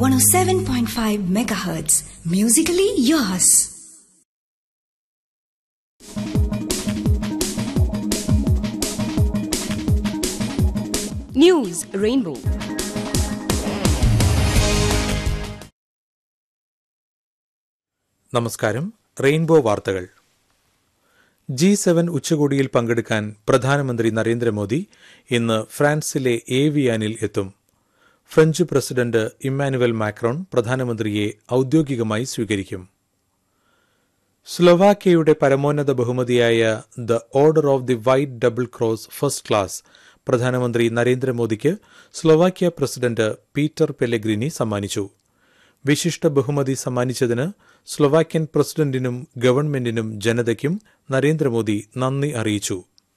107.5 megahertz. Musically yours. News Rainbow. നമസ്കാരം rainbow വാർത്തകൾ G seven ഉച്ചകോടിയിൽ പങ്കെടുക്കാൻ പ്രധാനമന്ത്രി നരേന്ദ്രമോദി ഇന്ന് ഫ്രാൻസിലെ ഏവിയാനിൽ എത്തും ഫ്രഞ്ച് പ്രസിഡന്റ് ഇമ്മാനുവൽ മാക്രോൺ പ്രധാനമന്ത്രിയെ ഔദ്യോഗികമായി സ്വീകരിക്കും സ്ലൊവാക്യയുടെ പരമോന്നത ബഹുമതിയായ the order of the white double cross first class പ്രധാനമന്ത്രി നരേന്ദ്രമോദിക്ക് സ്ലൊവാക്യ പ്രസിഡന്റ് പീറ്റർ പെലെഗ്രിനി സമ്മാനിച്ചു വിശിഷ്ട ബഹുമതി സമ്മാനിച്ചതിന് സ്ലൊവാക്യൻ പ്രസിഡന്റിനും ഗവൺമെന്റിനും ജനതയ്ക്കും നരേന്ദ്രമോദി നന്ദി അറിയിച്ചു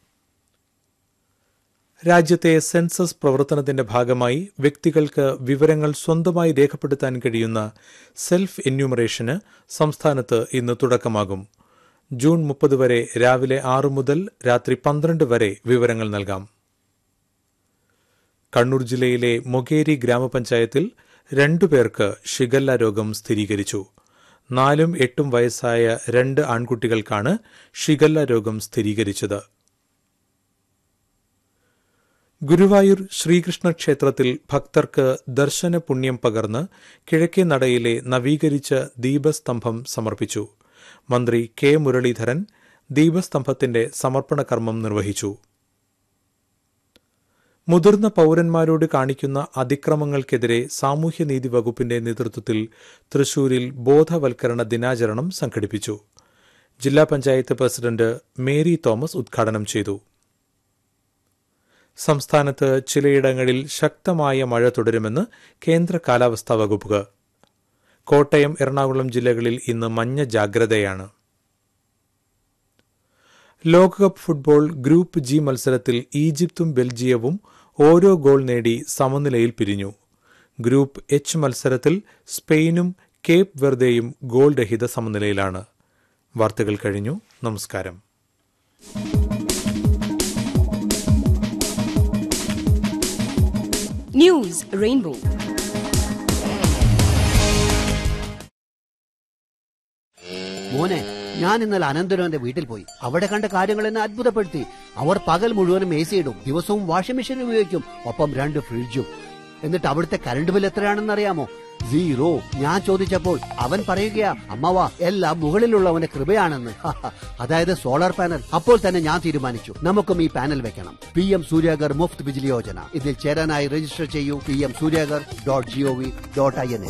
രാജ്യത്തെ സെൻസസ് പ്രവർത്തനത്തിന്റെ ഭാഗമായി വ്യക്തികൾക്ക് വിവരങ്ങൾ സ്വന്തമായി രേഖപ്പെടുത്താൻ കഴിയുന്ന സെൽഫ് എന്യൂമറേഷന് സംസ്ഥാനത്ത് ഇന്ന് തുടക്കമാകും ജൂൺ മുപ്പത് വരെ രാവിലെ ആറ് മുതൽ രാത്രി പന്ത്രണ്ട് വരെ വിവരങ്ങൾ നൽകാം കണ്ണൂർ ജില്ലയിലെ മൊകേരി ഗ്രാമപഞ്ചായത്തിൽ രണ്ടുപേർക്ക് ഷിഗല്ല രോഗം സ്ഥിരീകരിച്ചു നാലും എട്ടും വയസ്സായ രണ്ട് ആൺകുട്ടികൾക്കാണ് ഷിഗല്ല രോഗം സ്ഥിരീകരിച്ചത് ഗുരുവായൂർ ശ്രീകൃഷ്ണ ക്ഷേത്രത്തിൽ ഭക്തർക്ക് ദർശന പുണ്യം പകർന്ന് കിഴക്കേ നടയിലെ നവീകരിച്ച ദീപസ്തംഭം സമർപ്പിച്ചു മന്ത്രി കെ മുരളീധരൻ ദീപസ്തംഭത്തിന്റെ സമർപ്പണ കർമ്മം നിർവഹിച്ചു മുതിർന്ന പൌരന്മാരോട് കാണിക്കുന്ന അതിക്രമങ്ങൾക്കെതിരെ സാമൂഹ്യനീതി വകുപ്പിന്റെ നേതൃത്വത്തിൽ തൃശൂരിൽ ബോധവൽക്കരണ ദിനാചരണം സംഘടിപ്പിച്ചു ജില്ലാ പഞ്ചായത്ത് പ്രസിഡന്റ് മേരി തോമസ് ഉദ്ഘാടനം ചെയ്തു സംസ്ഥാനത്ത് ചിലയിടങ്ങളിൽ ശക്തമായ മഴ തുടരുമെന്ന് കേന്ദ്ര കാലാവസ്ഥാ വകുപ്പ് കോട്ടയം എറണാകുളം ജില്ലകളിൽ ഇന്ന് മഞ്ഞ ജാഗ്രതയാണ് ലോകകപ്പ് ഫുട്ബോൾ ഗ്രൂപ്പ് ജി മത്സരത്തിൽ ഈജിപ്തും ബെൽജിയവും ഓരോ ഗോൾ നേടി സമനിലയിൽ പിരിഞ്ഞു ഗ്രൂപ്പ് എച്ച് മത്സരത്തിൽ സ്പെയിനും കേപ്പ് വെർദെയും ഗോൾ രഹിത സമനിലയിലാണ് വാർത്തകൾ കഴിഞ്ഞു നമസ്കാരം News Rainbow. മോനെ ഞാൻ ഇന്നലെ അനന്തരവന്റെ വീട്ടിൽ പോയി അവിടെ കണ്ട കാര്യങ്ങൾ എന്നെ അത്ഭുതപ്പെടുത്തി അവർ പകൽ മുഴുവനും എ സി ഇടും ദിവസവും വാഷിംഗ് മെഷീൻ ഉപയോഗിക്കും ഒപ്പം രണ്ട് ഫ്രിഡ്ജും എന്നിട്ട് അവിടുത്തെ കറണ്ട് ബിൽ എത്രയാണെന്ന് അറിയാമോ സീറോ ഞാൻ ചോദിച്ചപ്പോൾ അവൻ പറയുകയാ അമ്മവാ എല്ലാം മുകളിലുള്ളവന്റെ കൃപയാണെന്ന് അതായത് സോളാർ പാനൽ അപ്പോൾ തന്നെ ഞാൻ തീരുമാനിച്ചു നമുക്കും ഈ പാനൽ വെക്കണം പി എം സൂര്യാഗർ മുഫ്ത് ബിജിലി യോജന ഇതിൽ ചേരാനായി രജിസ്റ്റർ ചെയ്യൂ P M Suryaghar dot gov dot I N